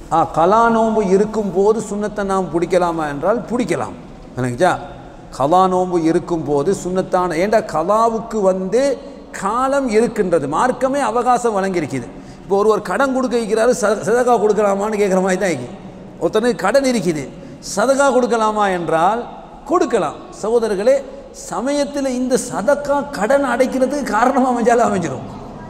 ஆ கலா நோன்பு இருக்கும்போது சுண்ணத்தை நாம் பிடிக்கலாமா என்றால் பிடிக்கலாம் எனக்குச்சா கலா நோன்பு இருக்கும்போது சுண்ணத்தான ஏண்டா கலாவுக்கு வந்து காலம் இருக்கின்றது மார்க்கமே அவகாசம் வழங்கியிருக்குது இப்போ ஒருவர் கடன் கொடுக்க வைக்கிறாரு சத சதகா கொடுக்கலாமான்னு கேட்குற மாதிரி தான் இருக்கு ஒருத்தனுக்கு கடன் இருக்குது சதகா கொடுக்கலாமா என்றால் கொடுக்கலாம் சகோதரர்களே சமயத்தில் இந்த சதக்கா கடன் அடைக்கிறதுக்கு காரணமாக அமைஞ்சாலும் அமைஞ்சிரும்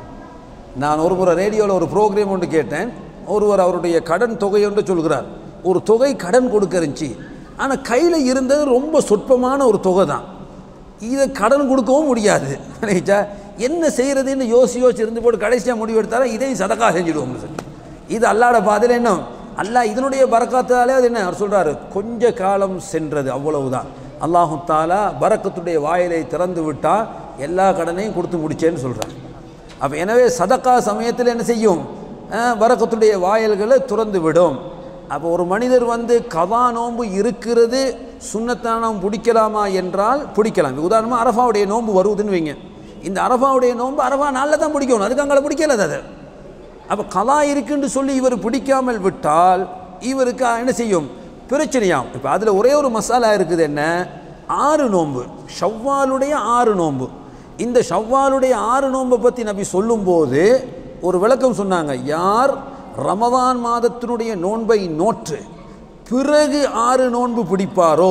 நான் ஒரு முறை ரேடியோவில் ஒரு ப்ரோக்ராம் ஒன்று கேட்டேன் ஒருவர் அவருடைய கடன் தொகை ஒன்று சொல்கிறார் ஒரு தொகை கடன் கொடுக்க இருந்துச்சு ஆனால் கையில் இருந்தது ரொம்ப சொற்பமான ஒரு தொகை தான் இதை கடன் கொடுக்கவும் முடியாது நினைச்சா என்ன செய்கிறதுன்னு யோசி யோசிச்சு இருந்து போட்டு கடைசியாக முடிவு எடுத்தாரா இதையும் சதக்கா செஞ்சுடுவோம் சார் இது அல்லாட பாதையில் என்ன அல்லாஹ் இதனுடைய பறக்காத்தாலே அது என்ன அவர் சொல்கிறாரு கொஞ்ச காலம் சென்றது அவ்வளவுதான் அல்லாஹு தாலா பரக்கத்துடைய வாயிலை திறந்து விட்டால் எல்லா கடனையும் கொடுத்து முடிச்சேன்னு சொல்கிறார் அப்போ எனவே சதக்கா சமயத்தில் என்ன செய்யும் அஹ், பரக்கத்துடைய வாயல்களை துறந்து விடும் அப்போ ஒரு மனிதர் வந்து கவா நோன்பு இருக்கிறது சுண்ணத்தானம் பிடிக்கலாமா என்றால் பிடிக்கலாம் இப்ப உதாரணமாக அரஃபாவுடைய நோன்பு வருவதுன்னு வைங்க இந்த அரஃபாவுடைய நோன்பு அரஃபா நாளில் தான் பிடிக்கணும் அதுக்கு அங்கே பிடிக்கல அது அப்போ கலா இருக்குன்னு சொல்லி இவர் பிடிக்காமல் விட்டால் இவருக்கு என்ன செய்யும் பிரச்சனையாம் இப்போ அதில் ஒரே ஒரு மசாலா இருக்குது என்ன ஆறு நோன்பு ஷவ்வாலுடைய ஆறு நோன்பு இந்த ஷவ்வாலுடைய ஆறு நோன்பை பற்றி நபி சொல்லும்போது ஒரு விளக்கம் சொன்னாங்க யார் ரமதான் மாதத்தினுடைய நோன்பை நோற்று பிறகு ஆறு நோன்பு பிடிப்பாரோ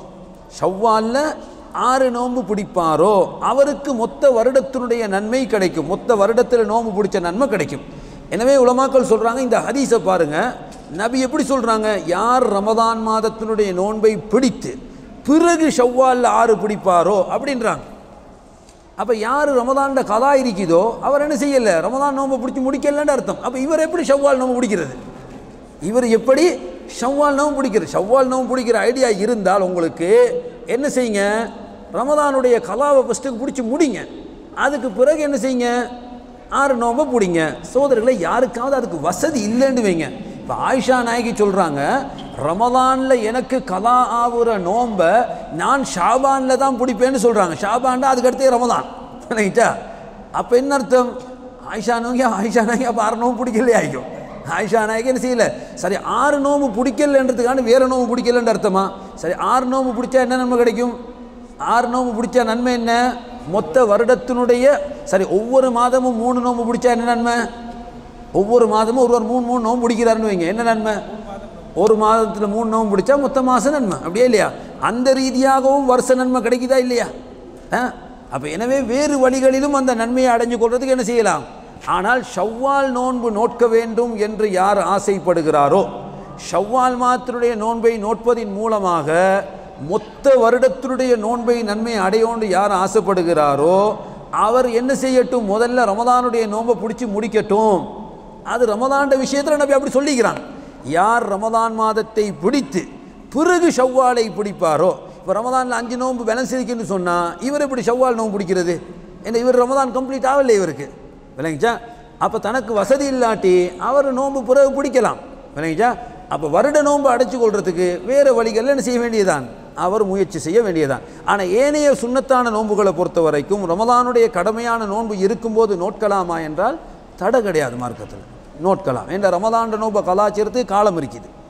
ஷவ்வாலில் ஆறு நோன்பு பிடிப்பாரோ அவருக்கு மொத்த வருடத்தினுடைய நன்மை கிடைக்கும் மொத்த வருடத்தில் நோன்பு பிடிச்ச நன்மை கிடைக்கும் எனவே உலமாக்கள் சொல்கிறாங்க இந்த ஹதீஸை பாருங்க நபி எப்படி சொல்கிறாங்க யார் ரமதான் மாதத்தினுடைய நோன்பை பிடித்து பிறகு ஷவ்வாலில் ஆறு பிடிப்பாரோ அப்படின்றாங்க அப்போ யார் ரமதான்ல கலா இருக்குதோ அவர் என்ன செய்யலை ரமதான் நோன்பை பிடிச்சி முடிக்கலன்னு அர்த்தம் அப்போ இவர் எப்படி ஷவ்வால் நோன்பு பிடிக்கிறது இவர் எப்படி ஷவ்வால் நோம்பு பிடிக்கிறது ஷவ்வால் நோம்பு பிடிக்கிற ஐடியா இருந்தால் உங்களுக்கு என்ன செய்யுங்க ரமதானுடைய கலாவை ஃபஸ்ட்டு பிடிச்சி முடிங்க அதுக்கு பிறகு என்ன செய்யுங்க ஆறு நோம்பை பிடிங்க சோதரர்களை யாருக்காவது அதுக்கு வசதி இல்லைன்னு வைங்க இப்போ ஆயிஷா நாயகி சொல்கிறாங்க ரமதானில் எனக்கு கலா ஆகுற நோன்பை நான் ஷாபானில் தான் பிடிப்பேன்னு சொல்கிறாங்க ஷாபான்டா அதுக்கு அடுத்தே ரமதான் ரைட்டா அப்போ என்ன அர்த்தம் ஆயிஷா நோங்கி ஆயிஷா நாயகி அப்போ ஆறு நோம்பு பிடிக்கலையே ஆகிக்கும் ஆயிஷா நாயகி என்ன செய்யல சரி ஆறு நோம்பு பிடிக்கலன்றதுக்கான வேறு நோம்பு பிடிக்கலன்ற அர்த்தமா சரி ஆறு நோம்பு பிடிச்சா என்ன நன்மை கிடைக்கும் ஆறு நோம்பு பிடிச்சா நன்மை என்ன மொத்த வருடத்தினுடைய சரி ஒவ்வொரு மாதமும் மூணு நோம்பு பிடிச்சா என்ன நன்மை ஒவ்வொரு மாதமும் ஒருவர் மூணு மூணு நோம்பு பிடிக்கிறாருன்னு வைங்க என்ன நன்மை ஒரு மாதத்தில் மூணு நோம்பு பிடிச்சா மொத்த மாதம் நன்மை அப்படியே இல்லையா அந்த ரீதியாகவும் வருஷ நன்மை கிடைக்குதா இல்லையா அப்போ எனவே வேறு வழிகளிலும் அந்த நன்மையை அடைஞ்சு கொள்றதுக்கு என்ன செய்யலாம் ஆனால் ஷவ்வால் நோன்பு நோட்க வேண்டும் என்று யார் ஆசைப்படுகிறாரோ ஷவ்வால் மாத்தினுடைய நோன்பை நோட்பதின் மூலமாக மொத்த வருடத்தினுடைய நோன்பை நன்மை அடையோண்டு யார் ஆசைப்படுகிறாரோ அவர் என்ன செய்யட்டும் முதல்ல ரமதானுடைய நோன்பை பிடிச்சி முடிக்கட்டும் அது ரமதான்ட விஷயத்தில் நபி அப்படி சொல்லிக்கிறான் யார் ரமதான் மாதத்தை பிடித்து பிறகு ஷவ்வாலை பிடிப்பாரோ இப்போ ரமதானில் அஞ்சு நோன்பு பேலன்ஸ் இருக்குன்னு சொன்னால் இவர் எப்படி ஷவ்வால் நோன்பு பிடிக்கிறது ஏன்னா இவர் ரமதான் கம்ப்ளீட் ஆகலை இவருக்கு விளங்கிச்சா அப்போ தனக்கு வசதி இல்லாட்டி அவர் நோன்பு பிறகு பிடிக்கலாம் விளங்கிச்சா அப்போ வருட நோன்பு அடைச்சு கொள்றதுக்கு வேறு வழிகளில் என்ன செய்ய வேண்டியதான் அவர் முயற்சி செய்ய வேண்டியதான் ஆனால் ஏனைய சுண்ணத்தான நோன்புகளை பொறுத்த வரைக்கும் ரமதானுடைய கடமையான நோன்பு இருக்கும்போது நோட்கலாமா என்றால் தடை கிடையாது மார்க்கத்தில் நோட்கலாம் ஏன்னா ரமதான நோன்பை கலாச்சாரத்துக்கு காலம் இருக்குது